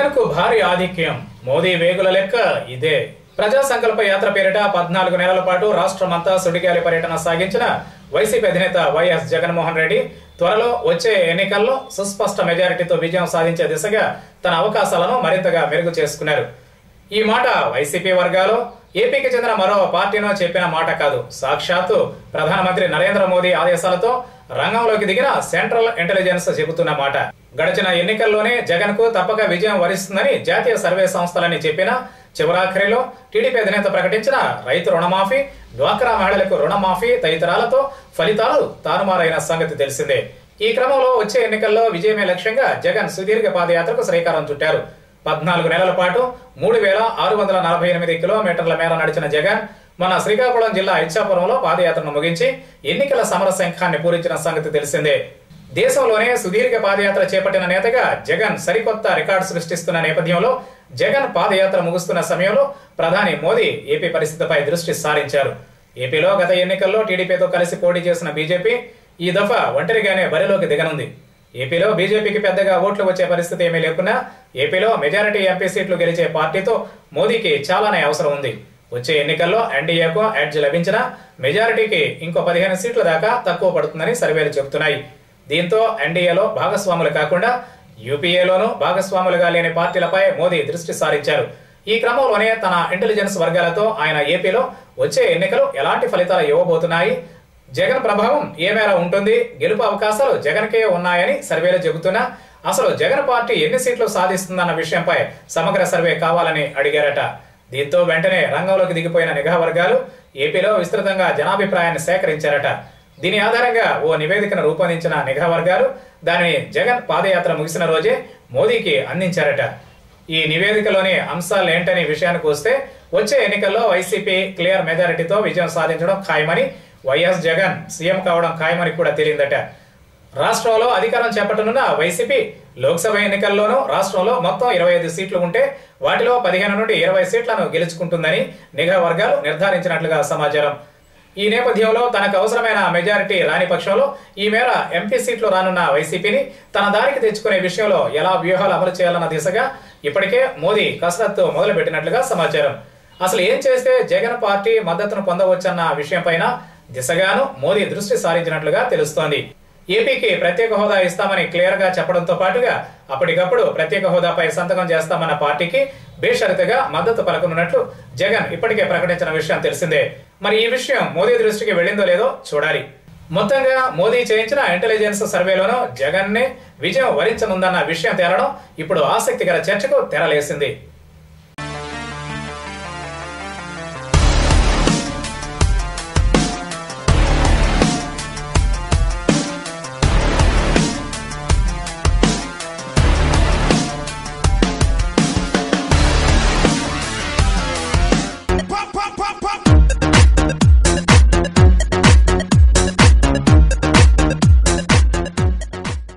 జగన్ కు భారీ ఆధిక్యం మోదీ వేగుల లెక్క ఇదే ప్రజా సంకల్ప యాత్ర పేరిట పద్నాలుగు నెలల పాటు రాష్ట్రమంతా సుడిగాలి పర్యటన సాగించిన వైసీపీ అధినేత వైఎస్ జగన్మోహన్ రెడ్డి త్వరలో వచ్చే ఎన్నికల్లో సుస్పష్ట మెజారిటీతో విజయం సాధించే దిశగా తన అవకాశాలను మరింతగా మెరుగు చేసుకున్నారు ఈ మాట వైసీపీ వర్గాలు ఏపీకి చెందిన మరో పార్టీనో చెప్పిన మాట కాదు సాక్షాత్తు ప్రధానమంత్రి నరేంద్ర మోదీ ఆదేశాలతో రంగంలోకి దిగిన సెంట్రల్ ఇంటెలిజెన్స్ చెబుతున్న మాట గడిచిన ఎన్నికల్లోనే జగన్ కు తప్పక విజయం వరిస్తుందని జాతీయ సర్వే సంస్థలని చెప్పిన చివరాఖరిలో టీడీపీ అధినేత ప్రకటించిన రైతు రుణమాఫీ డ్వాక్రా మహిళలకు రుణమాఫీ తదితరాలతో ఫలితాలు తారుమారైన సంగతి తెలిసిందే ఈ క్రమంలో వచ్చే ఎన్నికల్లో విజయమే లక్ష్యంగా జగన్ సుదీర్ఘ పాదయాత్రకు శ్రీకారం చుట్టారు పద్నాలుగు నెలల పాటు మూడు వేల ఆరు వందల నలభై ఎనిమిది కిలోమీటర్ల మేర నడిచిన జగన్ మన శ్రీకాకుళం జిల్లా ఇచ్చాపురంలో పాదయాత్రను ముగించి ఎన్నికల సమర శంఖాన్ని పూరించిన సంగతి తెలిసిందే దేశంలోనే సుదీర్ఘ పాదయాత్ర చేపట్టిన నేతగా జగన్ సరికొత్త రికార్డు సృష్టిస్తున్న నేపథ్యంలో జగన్ పాదయాత్ర ముగుస్తున్న సమయంలో ప్రధాని మోదీ ఏపీ పరిస్థితిపై దృష్టి సారించారు ఏపీలో గత ఎన్నికల్లో టీడీపీతో కలిసి పోటీ చేసిన బీజేపీ ఈ దఫా ఒంటరిగానే బరిలోకి దిగనుంది ఏపీలో బీజేపీకి పెద్దగా ఓట్లు వచ్చే పరిస్థితి ఏమీ లేకున్నా ఏపీలో మెజారిటీ ఎంపీ సీట్లు గెలిచే పార్టీతో మోదీకి చాలానే అవసరం ఉంది వచ్చే ఎన్నికల్లో ఎన్డీఏకు ఎడ్జ్ లభించినా మెజారిటీకి ఇంకో పదిహేను సీట్ల దాకా తక్కువ పడుతుందని సర్వేలు చెబుతున్నాయి దీంతో ఎన్డీఏలో భాగస్వాములు కాకుండా యూపీఏలోనూ భాగస్వాములుగా లేని పార్టీలపై మోదీ దృష్టి సారించారు ఈ క్రమంలోనే తన ఇంటెలిజెన్స్ వర్గాలతో ఆయన ఏపీలో వచ్చే ఎన్నికలు ఎలాంటి ఫలితాలు ఇవ్వబోతున్నాయి జగన్ ప్రభావం ఏ మేర ఉంటుంది గెలుపు అవకాశాలు జగన్కే ఉన్నాయని సర్వేలు చెబుతున్నా అసలు జగన్ పార్టీ ఎన్ని సీట్లు సాధిస్తుందన్న విషయంపై సమగ్ర సర్వే కావాలని అడిగారట దీంతో వెంటనే రంగంలోకి దిగిపోయిన నిఘా వర్గాలు ఏపీలో విస్తృతంగా జనాభిప్రాయాన్ని సేకరించారట దీని ఆధారంగా ఓ నివేదికను రూపొందించిన నిఘా వర్గాలు దానిని జగన్ పాదయాత్ర ముగిసిన రోజే మోదీకి అందించారట ఈ నివేదికలోని అంశాలు ఏంటనే విషయానికి వస్తే వచ్చే ఎన్నికల్లో వైసీపీ క్లియర్ మెజారిటీతో విజయం సాధించడం ఖాయమని వైఎస్ జగన్ సీఎం కావడం ఖాయమని కూడా తెలియదట రాష్ట్రంలో అధికారం చేపట్టనున్న వైసీపీ లోక్సభ ఎన్నికల్లోనూ రాష్ట్రంలో మొత్తం ఇరవై ఐదు సీట్లు ఉంటే వాటిలో పదిహేను నుండి ఇరవై సీట్లను గెలుచుకుంటుందని నిఘా వర్గాలు నిర్ధారించినట్లుగా సమాచారం ఈ నేపథ్యంలో తనకు అవసరమైన మెజారిటీ రాని పక్షంలో ఈ మేర ఎంపీ సీట్లు రానున్న వైసీపీని తన దారికి తెచ్చుకునే విషయంలో ఎలా వ్యూహాలు అమలు చేయాలన్న దిశగా ఇప్పటికే మోదీ కసరత్తు మొదలుపెట్టినట్లుగా సమాచారం అసలు ఏం చేస్తే జగన్ పార్టీ మద్దతును పొందవచ్చన్న విషయంపైన దిశగాను మోదీ దృష్టి సారించినట్లుగా తెలుస్తోంది ఏపీకి ప్రత్యేక హోదా ఇస్తామని క్లియర్ గా చెప్పడంతో పాటుగా అప్పటికప్పుడు ప్రత్యేక హోదాపై సంతకం చేస్తామన్న పార్టీకి బేషరతుగా మద్దతు పలకనున్నట్లు జగన్ ఇప్పటికే ప్రకటించిన విషయం తెలిసిందే మరి ఈ విషయం మోదీ దృష్టికి వెళ్ళిందో లేదో చూడాలి మొత్తంగా మోదీ చేయించిన ఇంటెలిజెన్స్ సర్వేలోనూ జగన్ ని విజయం వరించనుందన్న విషయం తేలడం ఇప్పుడు ఆసక్తికర చర్చకు తెరలేసింది